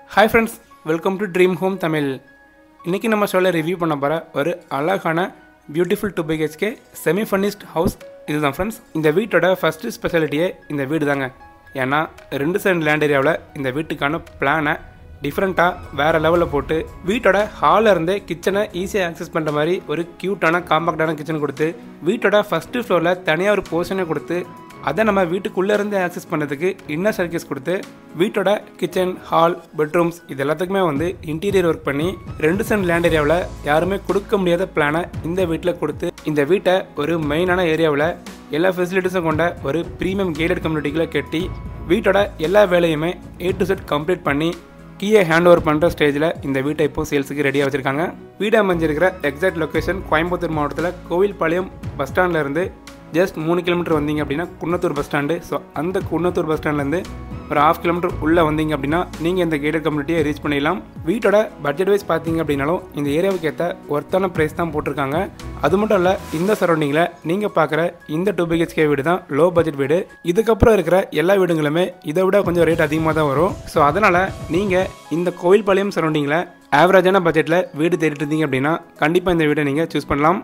hi friends welcome to dream home Tamil இன்றைக்கி நம்ம ஷோவில் ரிவ்யூ பண்ண போகிற ஒரு அழகான beautiful two BHK semi furnished house இதுதான் ஃப்ரெண்ட்ஸ் இந்த வீட்டோட ஃபஸ்ட்டு ஸ்பெஷாலிட்டியே இந்த வீடு தாங்க ஏன்னா ரெண்டு சென்ட் லேண்ட் ஏரியாவில் இந்த வீட்டுக்கான பிளானை டிஃப்ரெண்ட்டாக வேறு லெவலில் போட்டு வீட்டோட ஹாலில் இருந்தே கிச்சனை ஈஸியாக ஆக்சஸ் பண்ணுற மாதிரி ஒரு க்யூட்டான காம்பாக்டான கிச்சன் கொடுத்து வீட்டோட ஃபஸ்ட்டு ஃப்ளோரில் தனியாக ஒரு போர்ஷனை கொடுத்து அதை நம்ம வீட்டுக்குள்ளே இருந்து ஆக்சஸ் பண்ணுறதுக்கு இன்னர் சர்க்கஸ் கொடுத்து வீட்டோட கிச்சன் ஹால் பெட்ரூம்ஸ் இது எல்லாத்துக்குமே வந்து இன்டீரியர் ஒர்க் பண்ணி ரெண்டு சென்ட் லேண்ட் ஏரியாவில் யாருமே கொடுக்க முடியாத பிளானை இந்த வீட்டில் கொடுத்து இந்த வீட்டை ஒரு மெயினான ஏரியாவில் எல்லா ஃபெசிலிட்டிஸும் கொண்ட ஒரு ப்ரீமியம் கேடட் கம்யூனிட்டிக்குள்ளே கட்டி வீட்டோட எல்லா வேலையுமே ஏ டு செட் கம்ப்ளீட் பண்ணி கீயை ஹேண்ட் ஓவர் பண்ணுற ஸ்டேஜில் இந்த வீட்டை இப்போ சேல்ஸுக்கு ரெடியாக வச்சுருக்காங்க வீடு அமைஞ்சிருக்கிற எக்ஸாக்ட் லொக்கேஷன் கோயம்புத்தூர் மாவட்டத்தில் கோவில்பாளையம் பஸ் ஸ்டாண்ட்ல இருந்து ஜஸ்ட் மூணு கிலோமீட்டர் வந்தீங்க அப்படின்னா குன்னத்தூர் பஸ் ஸ்டாண்டு ஸோ அந்த குன்னத்தூர் பஸ் ஸ்டாண்ட்லேருந்து ஒரு ஹாஃப் கிலோமீட்டர் உள்ளே வந்தீங்க அப்படின்னா நீங்கள் இந்த கேட்டட் கம்யூனிட்டியை ரீச் பண்ணிடலாம் வீட்டோட பட்ஜெட் வைஸ் பார்த்தீங்க அப்படின்னாலும் இந்த ஏரியாவுக்கு ஏற்ற ஒர்த்தான ப்ரைஸ் தான் போட்டிருக்காங்க அது மட்டும் இல்லை இந்த சரௌண்டிங்கில் நீங்கள் பார்க்குற இந்த டூ பிஹெச்கே வீடு தான் லோ பட்ஜெட் வீடு இதுக்கப்புறம் இருக்கிற எல்லா வீடுங்களுமே இதை விட கொஞ்சம் ரேட் அதிகமாக தான் வரும் ஸோ அதனால் நீங்கள் இந்த கோவில்பாளையம் சரௌண்டிங்கில் ஆவரேஜான பட்ஜெட்டில் வீடு தேடிட்டு இருந்தீங்க அப்படின்னா கண்டிப்பாக இந்த வீடை நீங்கள் சூஸ் பண்ணலாம்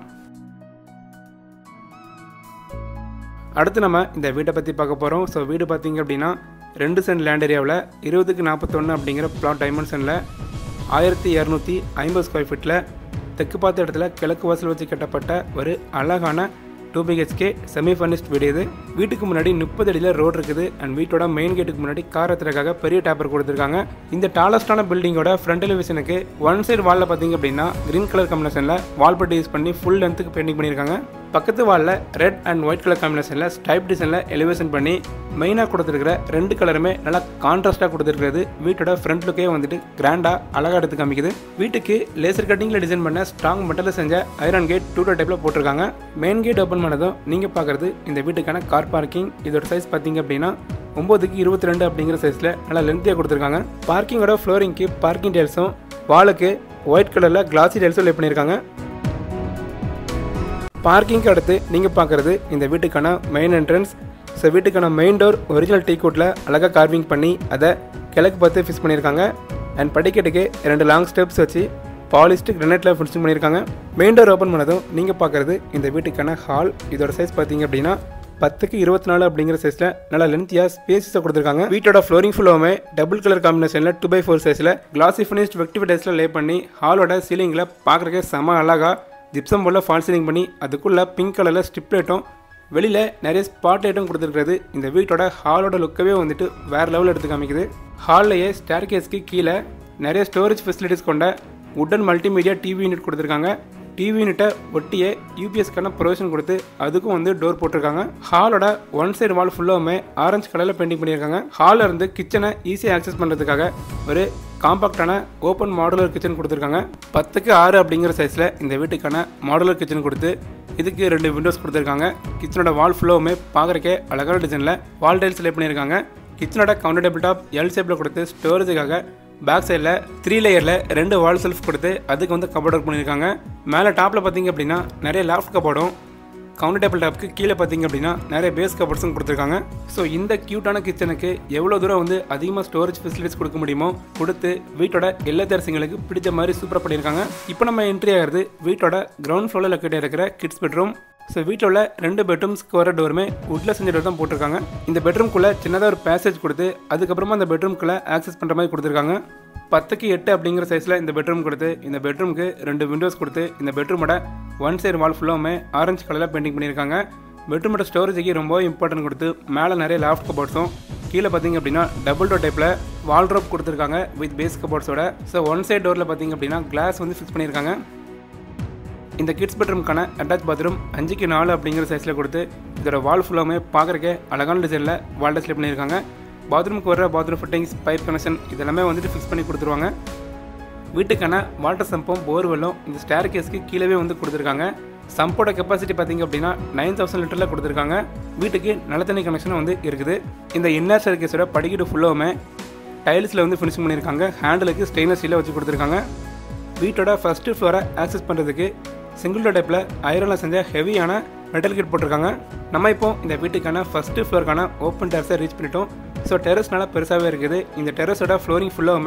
அடுத்து நம்ம இந்த வீட்டை பற்றி பார்க்க போகிறோம் ஸோ வீடு பார்த்தீங்க அப்படின்னா ரெண்டு சென்ட் லேண்ட் ஏரியாவில் இருபதுக்கு நாற்பத்தொன்று அப்படிங்கிற பிளாட் டைமென்ஷனில் ஆயிரத்தி இரநூத்தி ஐம்பது ஸ்கொயர் ஃபீட்டில் தெற்கு பார்த்த இடத்துல கிழக்கு வாசல் வச்சு கட்டப்பட்ட ஒரு அழகான டூ பிஹெச்கே செமி ஃபர்னிஸ்ட் வீடு இது வீட்டுக்கு முன்னாடி முப்பது அடியில் ரோடு இருக்குது அண்ட் வீட்டோட மெயின் கேட்டுக்கு முன்னாடி கார் எத்துறதுக்காக பெரிய டேப்பர் கொடுத்துருக்காங்க இந்த டாலஸ்டான பில்டிங்கோட ஃப்ரண்ட் எலிவேஷனுக்கு ஒன் சைடு வாலில் பார்த்தீங்க அப்படின்னா கிரீன் கலர் காம்பினேஷனில் வால் பட்டி யூஸ் பண்ணி ஃபுல் லென்த்துக்கு பெயிண்டிங் பண்ணியிருக்காங்க பக்கத்து வாலில் ரெட் அண்ட் ஒயிட் கலர் காம்பினேஷனில் ஸ்டைப் டிசைனில் எலிவேஷன் பண்ணி மெயினாக கொடுத்துருக்கிற ரெண்டு கலருமே நல்லா கான்ட்ராஸ்ட்டாக கொடுத்துருக்கிறது வீட்டோட ஃப்ரண்ட் லுக்கே வந்துட்டு கிராண்டாக அழகாக எடுத்து காமிக்குது வீட்டுக்கு லேசர் கட்டிங்கில் டிசைன் பண்ண ஸ்ட்ராங் மெட்டலில் செஞ்ச ஐரன் கேட் டூ டைப்பில் போட்டிருக்காங்க மெயின் கேட் ஓப்பன் பண்ணதும் நீங்கள் பார்க்குறது இந்த வீட்டுக்கான கார் பார்க்கிங் இதோட சைஸ் பார்த்தீங்க அப்படின்னா ஒம்போதுக்கு இருபத்தி ரெண்டு அப்படிங்கிற சைஸில் நல்லா லென்த்தியாக கொடுத்துருக்காங்க பார்க்கிங்கோட ஃப்ளோரிங்க்கு பார்க்கிங் டைல்ஸும் வாலுக்கு ஒயிட் கலரில் கிளாசி டைல்ஸும் லே பண்ணியிருக்காங்க பார்க்கிங்க்கு அடுத்து நீங்கள் பார்க்குறது இந்த வீட்டுக்கான மெயின் என்ட்ரன்ஸ் ஸோ வீட்டுக்கான மெயின் டோர் ஒரிஜினல் டீ கோட்டில் அழகாக கார்விங் பண்ணி அதை கிழக்கு பார்த்து ஃபிக்ஸ் பண்ணியிருக்காங்க அண்ட் படிக்கட்டுக்கு ரெண்டு லாங் ஸ்டெப்ஸ் வச்சு பாலிஸ்டு கிரனைட்டில் ஃபிக்ஸ் பண்ணியிருக்காங்க மெயின் டோர் ஓப்பன் பண்ணதும் நீங்கள் பார்க்குறது இந்த வீட்டுக்கான ஹால் இதோட சைஸ் பார்த்தீங்க அப்படின்னா பத்துக்கு இருபத்தி நாலு அப்படிங்கிற சைஸில் நல்லா லென்த்தியாக ஸ்பேஸஸை கொடுத்துருக்காங்க வீட்டோட ஃப்ளோரிங் ஃபுல்லாமே டபுள் கலர் காம்பினேஷனில் டூ பை ஃபோர் சைஸில் கிளாசி ஃபினிஷ்ட் வெக்டிவ் டைஸில் லே பண்ணி ஹாலோட சீலிங்கில் பார்க்குறக்கே செம அழகாக ஜிப்சம் போல் ஃபால் சீலிங் பண்ணி அதுக்குள்ளே பிங்க் கலரில் ஸ்டிப் லைட்டும் வெளியில் நிறைய ஸ்பாட் லைட்டும் கொடுத்துருக்கிறது இந்த வீட்டோட ஹாலோட லுக்கவே வந்துட்டு வேறு லெவலில் எடுத்து காமிக்குது ஹால்லையே ஸ்டேர் கேஸ்க்கு கீழே நிறைய ஸ்டோரேஜ் ஃபெசிலிட்டிஸ் கொண்ட உட்டன் மல்டிமீடியா டிவி யூனிட் கொடுத்துருக்காங்க டிவி யூனிட்டை ஒட்டியே யூபிஎஸ்க்கான ப்ரொவிஷன் கொடுத்து அதுக்கும் வந்து டோர் போட்டிருக்காங்க ஹாலோட ஒன் சைடு வால் ஃபுல்லாமே ஆரஞ்சு கலரில் பெயிண்டிங் பண்ணியிருக்காங்க ஹாலில் இருந்து கிச்சனை ஈஸியாக ஆக்சஸ் பண்ணுறதுக்காக ஒரு காம்பாக்டான ஓப்பன் மாடுலர் கிச்சன் கொடுத்துருக்காங்க பத்துக்கு ஆறு அப்படிங்கிற சைஸில் இந்த வீட்டுக்கான மாடுலர் கிச்சன் கொடுத்து இதுக்கு ரெண்டு விண்டோஸ் கொடுத்துருக்காங்க கிச்சனோட வால் ஃபுல்லாவுமே பார்க்குறக்கே அழகான டிசைனில் வால் டைல்ஸ் லே பண்ணியிருக்காங்க கிச்சனோட கவுண்டர் டேபிள் டாப் எல் ஷேப்பில் கொடுத்து ஸ்டோரேஜுக்காக பேக் சைடில் த்ரீ லேயரில் ரெண்டு வால் செல்ஃப் கொடுத்து அதுக்கு வந்து கபோர்ட் ஒர்க் பண்ணியிருக்காங்க மேலே டாப்பில் பார்த்தீங்க அப்படின்னா நிறைய லாஃப்ட் கபோர்டும் கவுண்டர் டேபிள் டாப்க்கு கீழே பார்த்தீங்க அப்படின்னா நிறைய பேஸ் கபோர்ட்ஸும் கொடுத்துருக்காங்க ஸோ இந்த க்யூட்டான கிச்சனுக்கு எவ்வளோ தூரம் வந்து அதிகமாக ஸ்டோரேஜ் ஃபெசிலிட்டிஸ் கொடுக்க முடியுமோ கொடுத்து வீட்டோட இல்லத்தரசிங்களுக்கு பிடிச்ச மாதிரி சூப்பராக பண்ணியிருக்காங்க இப்போ நம்ம என்ட்ரி ஆகிறது வீட்டோட கிரவுண்ட் ஃப்ளோரில் லொக்கேட் இருக்கிற கிட்ஸ் பெட்ரூம் ஸோ வீட்டில் உள்ள ரெண்டு பெட்ரூம்ஸ்க்கு வர டோருமே உட்டில் செஞ்ச டோர் தான் போட்டிருக்காங்க இந்த பெட்ரூம்குள்ளே சின்னதாக ஒரு பேசேஜ் கொடுத்து அதுக்கப்புறமா அந்த பெட்ரூம்குள்ளே ஆக்சஸ் பண்ணுற மாதிரி கொடுத்துருக்காங்க பத்துக்கு எட்டு அப்படிங்கிற சைஸில் இந்த பெட்ரூம் கொடுத்து இந்த பெட்ரூமுக்கு ரெண்டு விண்டோஸ் கொடுத்து இந்த பெட்ரூமோட ஒன் சைடு வால் ஃபுல்லாமே ஆரஞ்சு கலரில் பெயிண்டிங் பண்ணியிருக்காங்க பெட்ரூமோட ஸ்டோரேஜுக்கு ரொம்ப இம்பார்ட்டன்ட் கொடுத்து மேலே நிறைய லாஃப்ட் கபோர்ட்ஸும் கீழே பார்த்தீங்க அப்படின்னா டபுள் டோர் டைப்பில் வால்ட்ரோப் கொடுத்துருக்காங்க வித் பேஸ் கபோர்ட்ஸோட ஸோ ஒன் சைட் டோரில் பார்த்தீங்க அப்படின்னா கிளாஸ் வந்து ஃபிக்ஸ் பண்ணியிருக்காங்க இந்த கிட்ஸ் பெட்ரூம்க்கான அட்டாச் பாத்ரூம் அஞ்சுக்கு நாலு அப்படிங்கிற சைஸில் கொடுத்து இதோட வால் ஃபுல்லாமே பார்க்குறக்கே அழகான டிசைனில் வால் டிஸ்பிளே பண்ணியிருக்காங்க பாத்ரூமுக்கு வர பாத்ரூம் ஃபிட்டிங்ஸ் பைப் கனெக்ஷன் இதெல்லாமே வந்துட்டு ஃபிக்ஸ் பண்ணி கொடுத்துருவாங்க வீட்டுக்கான வாட்டர் சம்பும் போர்வெல்லும் இந்த ஸ்டேர் கேஸ்க்கு கீழே வந்து கொடுத்துருக்காங்க சம்போட கெப்பாசிட்டி பார்த்தீங்க அப்படின்னா நைன் தௌசண்ட் லிட்டரில் கொடுத்துருக்காங்க வீட்டுக்கு நல்ல தண்ணி கனெக்ஷன் வந்து இருக்குது இந்த இன்னர் ஸ்டேர் கேஸோட படிக்கட்டு ஃபுல்லாவுமே டைல்ஸில் வந்து ஃபினிஷிங் பண்ணியிருக்காங்க ஹேண்டிலுக்கு ஸ்டெயின்லெஸ் ஸ்டீலில் வச்சு கொடுத்துருக்காங்க வீட்டோட ஃபஸ்ட்டு ஃப்ளோரை ஆக்சஸ் பண்ணுறதுக்கு சிங்கிள் டோர் டைப்பில் ஐரனில் செஞ்ச ஹெவியான மெட்டல் கிட் போட்டிருக்காங்க நம்ம இப்போ இந்த வீட்டுக்கான ஃபஸ்ட்டு ஃப்ளோருக்கான ஓப்பன் டெரஸை ரீச் பண்ணிட்டோம் ஸோ டெரஸ் நல்லா பெருசாகவே இருக்குது இந்த டெரஸோட ஃப்ளோரிங் ஃபுல்லாகவுமே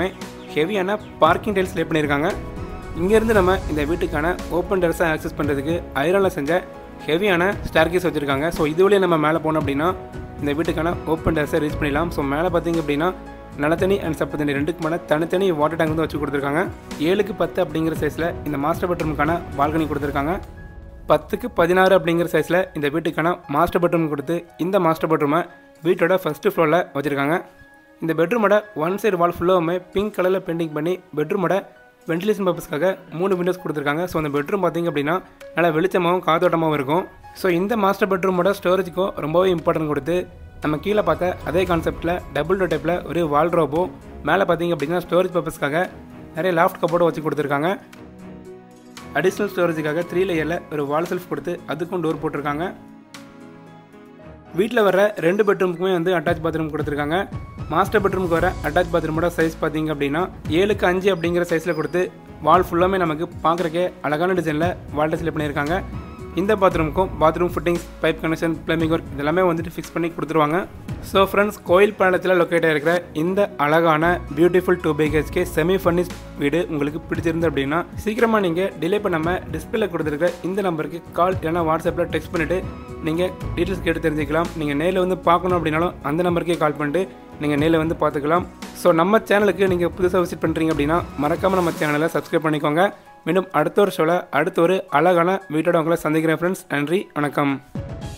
ஹெவியான பார்க்கிங் டைல்ஸ் லே பண்ணியிருக்காங்க இங்கேருந்து நம்ம இந்த வீட்டுக்கான ஓப்பன் டெரஸை ஆக்சஸ் பண்ணுறதுக்கு ஐரனில் செஞ்ச ஹெவியான ஸ்டார்கேஸ் வச்சுருக்காங்க ஸோ இது வழியாக நம்ம மேலே போனோம் அப்படின்னா இந்த வீட்டுக்கான ஓப்பன் டெரஸை ரீச் பண்ணிடலாம் ஸோ மேலே பார்த்தீங்க அப்படின்னா நல்ல அண்ட் சப்பு தண்ணி ரெண்டுக்கு மேலே தனித்தனி வாட்டர் டேங்க் வந்து வச்சு கொடுத்துருக்காங்க ஏழுக்கு பத்து அப்படிங்கிற சைஸில் இந்த மாஸ்டர் பெட்ரூமுக்கான பால்கனி கொடுத்துருக்காங்க பத்துக்கு பதினாறு அப்படிங்கிற சைஸில் இந்த வீட்டுக்கான மாஸ்டர் பெட்ரூம் கொடுத்து இந்த மாஸ்டர் பெட்ரூமை வீட்டோட ஃபஸ்ட்டு ஃப்ளோரில் வச்சுருக்காங்க இந்த பெட்ரூமோட ஒன் சைடு வால் ஃபுல்லாகவுமே பிங்க் கலரில் பெயிண்டிங் பண்ணி பெட்ரூமோட வென்டிலேஷன் பர்பஸ்க்காக மூணு விண்டோஸ் கொடுத்துருக்காங்க ஸோ அந்த பெட்ரூம் பார்த்திங்க அப்படின்னா நல்லா வெளிச்சமாகவும் காத்தோட்டமாகவும் இருக்கும் ஸோ இந்த மாஸ்டர் பெட்ரூமோட ஸ்டோரேஜுக்கும் ரொம்பவே இம்பார்ட்டன்ட் கொடுத்து நம்ம கீழே பார்த்த அதே கான்செப்ட்டில் டபுள் டோர் டைப்பில் ஒரு வால்ட்ரோபோ மேலே பார்த்தீங்க அப்படின்னா ஸ்டோரேஜ் பர்பஸ்க்காக நிறைய லாஃப்ட் கப்போர்டும் வச்சு கொடுத்துருக்காங்க அடிஷ்னல் ஸ்டோரேஜுக்காக த்ரீ லேயரில் ஒரு வால் செல்ஃப் கொடுத்து அதுக்கும் டோர் போட்டிருக்காங்க வீட்டில் வர ரெண்டு பெட்ரூமுக்குமே வந்து அட்டாச் பாத்ரூம் கொடுத்துருக்காங்க மாஸ்டர் பெட்ரூமுக்கு வர அட்டாச் பாத்ரூமோட சைஸ் பார்த்தீங்க அப்படின்னா ஏழுக்கு அஞ்சு அப்படிங்கிற சைஸில் கொடுத்து வால் ஃபுல்லாமே நமக்கு பார்க்குறக்கே அழகான டிசைனில் வால் டிஸ்பிளே பண்ணியிருக்காங்க இந்த பாத்ரூமுக்கும் bathroom fittings pipe connection plumbing work இதெல்லாமே வந்துட்டு ஃபிக்ஸ் பண்ணி கொடுத்துருவாங்க ஸோ ஃப்ரெண்ட்ஸ் கோயில் பாலத்தில் லொக்கேட் ஆகிருக்கிற இந்த அழகான beautiful two BHK semi furnish வீடு உங்களுக்கு பிடிச்சிருந்து அப்படின்னா சீக்கிரமாக நீங்கள் டிலே பண்ணாமல் டிஸ்பிளே கொடுத்துருக்க இந்த நம்பருக்கு கால் இல்லைனா வாட்ஸ்அப்பில் டெக்ஸ்ட் பண்ணிவிட்டு நீங்கள் டீட்டெயில்ஸ் கேட்டு தெரிஞ்சுக்கலாம் நீங்கள் நேரில் வந்து பார்க்கணும் அப்படின்னாலும் அந்த நம்பருக்கே கால் பண்ணிட்டு நீங்கள் நேரில் வந்து பார்த்துக்கலாம் ஸோ நம்ம சேனலுக்கு நீங்கள் புதுசாக விசிட் பண்ணுறீங்க அப்படின்னா மறக்காமல் நம்ம சேனலை சப்ஸ்கிரைப் பண்ணிக்கோங்க மீண்டும் அடுத்த ஒரு ஷோவில் அடுத்த ஒரு அழகான வீட்டோட உங்களை சந்திக்கிறேன் ஃப்ரெண்ட்ஸ் நன்றி வணக்கம்